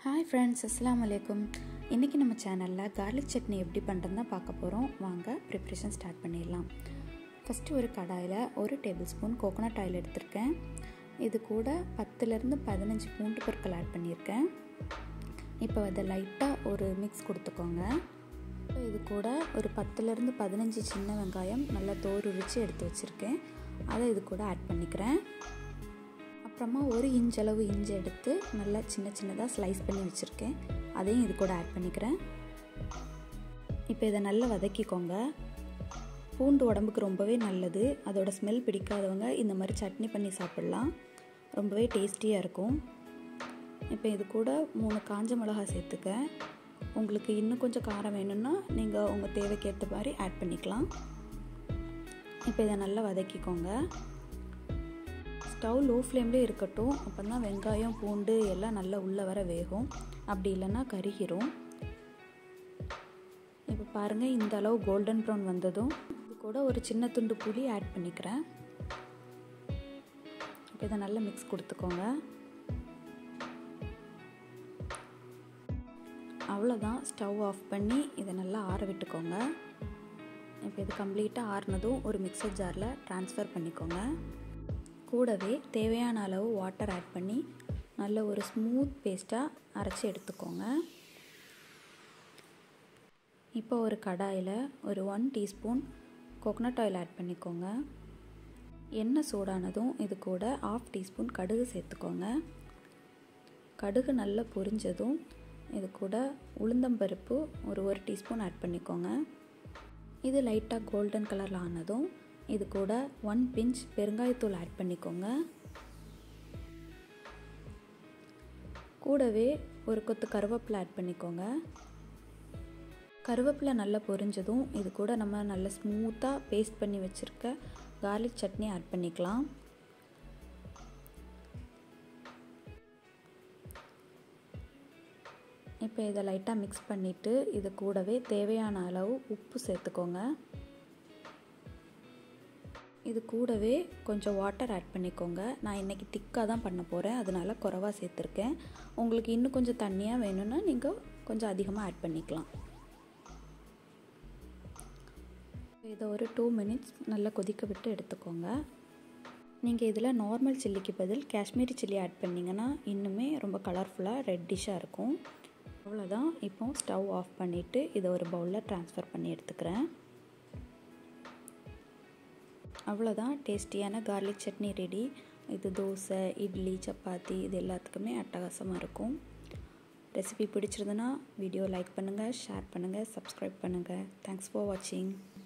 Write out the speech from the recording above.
hi friends அஸ்லாம் வலைக்கும் இன்றைக்கி நம்ம சேனலில் கார்லிக் சட்னி எப்படி பண்ணுறதுன்னு தான் பார்க்க போகிறோம் வாங்க ப்ரிப்ரேஷன் ஸ்டார்ட் பண்ணிடலாம் ஃபஸ்ட்டு ஒரு கடாயில் ஒரு டேபிள் ஸ்பூன் கோகோனட் ஆயில் எடுத்திருக்கேன் இது கூட பத்துலேருந்து பதினஞ்சு பூண்டு பற்கள் ஆட் பண்ணியிருக்கேன் இப்போ அதை லைட்டாக ஒரு மிக்ஸ் கொடுத்துக்கோங்க இப்போ இது கூட ஒரு பத்துலேருந்து பதினஞ்சு சின்ன வெங்காயம் நல்லா தோறு உரித்து எடுத்து வச்சுருக்கேன் அதை இது கூட ஆட் பண்ணிக்கிறேன் அப்புறமா ஒரு இன்ச் அளவு இஞ்சி எடுத்து நல்லா சின்ன சின்னதாக ஸ்லைஸ் பண்ணி வச்சுருக்கேன் அதையும் இது கூட ஆட் பண்ணிக்கிறேன் இப்போ இதை நல்லா வதக்கிக்கோங்க பூண்டு உடம்புக்கு ரொம்பவே நல்லது அதோட ஸ்மெல் பிடிக்காதவங்க இந்த மாதிரி சட்னி பண்ணி சாப்பிட்லாம் ரொம்பவே டேஸ்டியாக இருக்கும் இப்போ இது கூட மூணு காஞ்ச மிளகா சேர்த்துக்க உங்களுக்கு இன்னும் கொஞ்சம் காரம் வேணும்னா நீங்கள் உங்கள் தேவைக்கு ஏற்ற மாதிரி ஆட் பண்ணிக்கலாம் இப்போ இதை நல்லா வதக்கிக்கோங்க ஸ்டவ் லோ ஃப்ளேம்லேயே இருக்கட்டும் அப்போ தான் வெங்காயம் பூண்டு எல்லாம் நல்லா உள்ளே வர வேகும் அப்படி இல்லைன்னா கருகிரும் இப்போ பாருங்கள் இந்த அளவு கோல்டன் ப்ரௌன் வந்ததும் இது கூட ஒரு சின்ன துண்டு புளி ஆட் பண்ணிக்கிறேன் இப்போ இதை நல்லா மிக்ஸ் கொடுத்துக்கோங்க அவ்வளோதான் ஸ்டவ் ஆஃப் பண்ணி இதை நல்லா ஆற விட்டுக்கோங்க இப்போ இது கம்ப்ளீட்டாக ஆறுனதும் ஒரு மிக்சர் ஜாரில் ட்ரான்ஸ்ஃபர் பண்ணிக்கோங்க கூடவே தேவையான அளவு வாட்டர் ஆட் பண்ணி நல்ல ஒரு ஸ்மூத் பேஸ்ட்டாக அரைச்சி எடுத்துக்கோங்க இப்போ ஒரு கடாயில் ஒரு one teaspoon coconut oil add பண்ணிக்கோங்க எண்ணெய் சூடானதும் இது கூட ஆஃப் டீஸ்பூன் கடுகு சேர்த்துக்கோங்க கடுகு நல்லா பொரிஞ்சதும் இது கூட உளுந்தம்பருப்பு ஒரு ஒரு டீஸ்பூன் ஆட் பண்ணிக்கோங்க இது லைட்டாக கோல்டன் கலரில் ஆனதும் இது கூட ஒன் பிஞ்ச் பெருங்காயத்தூள் ஆட் பண்ணிக்கோங்க கூடவே ஒரு கொத்து கருவேப்பிலை ஆட் பண்ணிக்கோங்க கருவேப்பிலை நல்லா பொரிஞ்சதும் இது கூட நம்ம நல்லா ஸ்மூத்தாக பேஸ்ட் பண்ணி வச்சுருக்க கார்லிக் சட்னி ஆட் பண்ணிக்கலாம் இப்போ இதை லைட்டாக மிக்ஸ் பண்ணிவிட்டு இது கூடவே தேவையான அளவு உப்பு சேர்த்துக்கோங்க இது கூடவே கொஞ்சம் வாட்டர் ஆட் பண்ணிக்கோங்க நான் இன்றைக்கி திக்காக தான் பண்ண போகிறேன் அதனால் குறவாக சேர்த்துருக்கேன் உங்களுக்கு இன்னும் கொஞ்சம் தண்ணியாக வேணும்னா நீங்கள் கொஞ்சம் அதிகமாக ஆட் பண்ணிக்கலாம் இதை ஒரு டூ மினிட்ஸ் நல்லா கொதிக்க விட்டு எடுத்துக்கோங்க நீங்கள் இதில் நார்மல் சில்லிக்கு பதில் காஷ்மீரி சில்லி ஆட் பண்ணிங்கன்னா இன்னுமே ரொம்ப கலர்ஃபுல்லாக ரெட்டிஷாக இருக்கும் அவ்வளோதான் இப்போ ஸ்டவ் ஆஃப் பண்ணிவிட்டு இதை ஒரு பவுலில் ட்ரான்ஸ்ஃபர் பண்ணி எடுத்துக்கிறேன் அவ்வளோதான் டேஸ்டியான கார்லிக் சட்னி ரெடி இது தோசை இட்லி சப்பாத்தி இது எல்லாத்துக்குமே அட்டகாசமாக இருக்கும் ரெசிபி பிடிச்சிருந்துன்னா வீடியோ லைக் பண்ணுங்கள் ஷேர் பண்ணுங்கள் சப்ஸ்கிரைப் பண்ணுங்கள் தேங்க்ஸ் ஃபார் வாட்சிங்